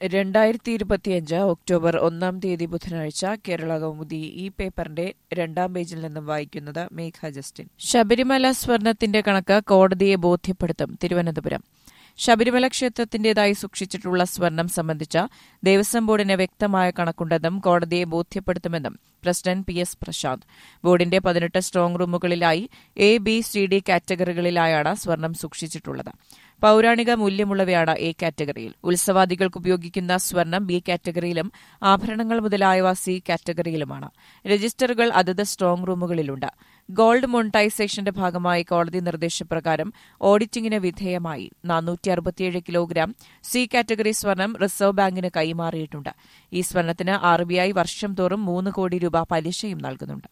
രണ്ടായിരത്തി ഇരുപത്തിയഞ്ച് ഒക്ടോബർ ഒന്നാം തീയതി ബുധനാഴ്ച കേരള കൗമുദി ഈ പേപ്പറിന്റെ രണ്ടാം പേജിൽ നിന്നും വായിക്കുന്നത് മേഘ ജസ്റ്റിൻ ശബരിമല സ്വർണത്തിന്റെ കണക്ക് കോടതിയെ ബോധ്യപ്പെടുത്തും തിരുവനന്തപുരം ശബരിമല ക്ഷേത്രത്തിന്റേതായി സൂക്ഷിച്ചിട്ടുള്ള സ്വർണം സംബന്ധിച്ച ദേവസ്വം ബോർഡിന് വ്യക്തമായ കണക്കുണ്ടെന്നും കോടതിയെ ബോധ്യപ്പെടുത്തുമെന്നും പ്രസിഡന്റ് പി എസ് പ്രശാന്ത് ബോർഡിന്റെ പതിനെട്ട് സ്ട്രോങ് റൂമുകളിലായി എ ബി സി ഡി കാറ്റഗറികളിലായാണ് സ്വർണം സൂക്ഷിച്ചിട്ടുള്ളത് പൌരാണിക മൂല്യമുള്ളവയാണ് എ കാറ്റഗറിയിൽ ഉത്സവാദികൾക്ക് ഉപയോഗിക്കുന്ന സ്വർണം ബി കാറ്റഗറിയിലും ആഭരണങ്ങൾ മുതലായവ സി കാറ്റഗറിയിലുമാണ് രജിസ്റ്ററുകൾ അതത് സ്ട്രോങ് റൂമുകളിലുണ്ട് ഗോൾഡ് മോണിറ്റൈസേഷന്റെ ഭാഗമായി കോടതി നിർദ്ദേശപ്രകാരം ഓഡിറ്റിംഗിന് വിധേയമായി നാനൂറ്റി അറുപത്തിയേഴ് കിലോഗ്രാം സി കാറ്റഗറി സ്വർണം റിസർവ് ബാങ്കിന് കൈമാറിയിട്ടുണ്ട് ഈ സ്വർണത്തിന് ആർ ബി ഐ വർഷം തോറും മൂന്ന് കോടി രൂപ പലിശയും നൽകുന്നുണ്ട്